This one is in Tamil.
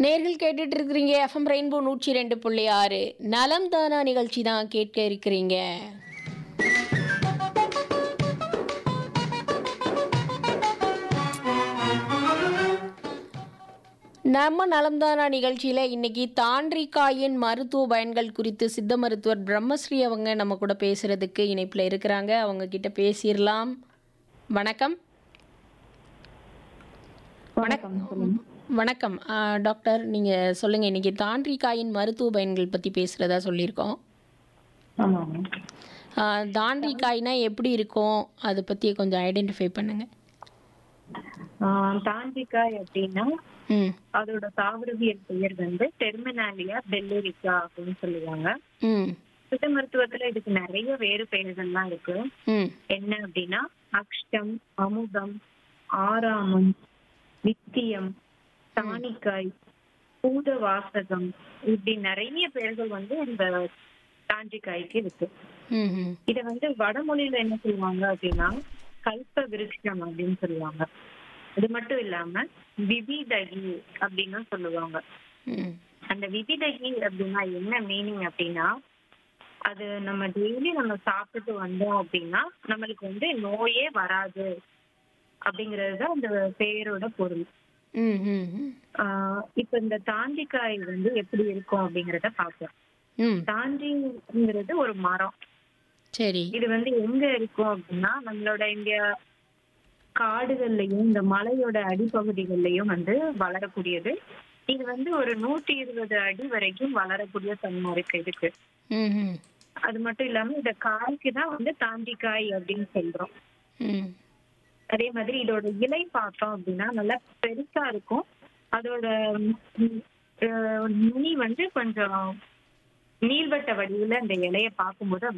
நேர்கள் கேட்டுட்டு இருக்கிறீங்க எஃப்எம் ரெயின்போ நூற்றி ரெண்டு புள்ளி ஆறு நலம் தானா நிகழ்ச்சி தான் கேட்க இருக்கிறீங்க நம்ம நலம்தானா நிகழ்ச்சியில் இன்னைக்கு தாண்டிக்காயின் மருத்துவ பயன்கள் குறித்து சித்த மருத்துவர் பிரம்மஸ்ரீ அவங்க நம்ம கூட பேசுறதுக்கு இணைப்பில் இருக்கிறாங்க அவங்க கிட்ட பேசிடலாம் வணக்கம் வணக்கம் சொல்லுங்க வணக்கம் ஆ, டாக்டர் நீங்கள் சொல்லுங்கள் இன்றைக்கி தாண்டிக்காயின் மருத்துவ பயன்கள் பற்றி பேசுகிறதா சொல்லியிருக்கோம் ஆமாங்க ஆ, தாண்டிக்காய்னா எப்படி இருக்கும் அதை பற்றி கொஞ்சம் ஐடென்டிஃபை பண்ணுங்க ஆஹ் தாண்டிக்காய் அப்படின்னா ம் அதோட தாவரவியல் பெயர் வந்து டெர்மினாலியா பெல்லரிக்கா அப்படின்னு சொல்லுவாங்க ம் சித்த மருத்துவத்துல இதுக்கு நிறைய வேறு பெயர்கள்லாம் இருக்கு ம் என்ன அப்படின்னா அக்ஷ்டம் அமுதம் ஆராமம் நித்தியம் தானிக்காய் பூத வாசகம் இப்படி நிறைய பெயர்கள் வந்து இந்த தாண்டிக்காய்க்கு இருக்கு ம் ம் இத வந்து வடமொழியில என்ன சொல்லுவாங்க அப்படின்னா கல்ப விருட்சம் அப்படின்னு சொல்லுவாங்க இது மட்டும் இல்லாம விபிதகி அப்படின்னு சொல்லுவாங்க ம் அந்த விபிதகி அப்படின்னா என்ன மீனிங் அப்படின்னா அது நம்ம டெய்லி நம்ம சாப்பிட்டு வந்தோம் அப்படின்னா நம்மளுக்கு வந்து நோயே வராது அப்படிங்கிறது தான் அந்த பேரோட பொருள் ம் ம் ம் ஆஹ் இப்ப இந்த தாண்டிக்காய் வந்து எப்படி இருக்கும் அப்படிங்கறத பார்ப்போம் ம் தாண்டிங்கிறது ஒரு மரம் சரி இது வந்து எங்க இருக்கும் அப்படின்னா நம்மளோட இங்க காடுகள்லயும் இந்த மலையோட அடிப்பகுதிகள்லயும் வந்து வளரக்கூடியது இது வந்து ஒரு நூத்தி இருபது அடி வரைக்கும் வளரக்கூடிய தன்மை இருக்கு இதுக்கு ம் ம் அது மட்டும் இல்லாம இந்த காய்க்கு தான் வந்து தாண்டிக்காய் அப்படின்னு சொல்றோம் ம் அதே மாதிரி இதோட இலை பார்த்தோம் அப்படின்னா நல்லா பெருசா இருக்கும் அதோட ம், அஹ், நுனி வந்து கொஞ்சம் நீள்வட்ட வடிவுல அந்த இலைய பார்க்கும்போது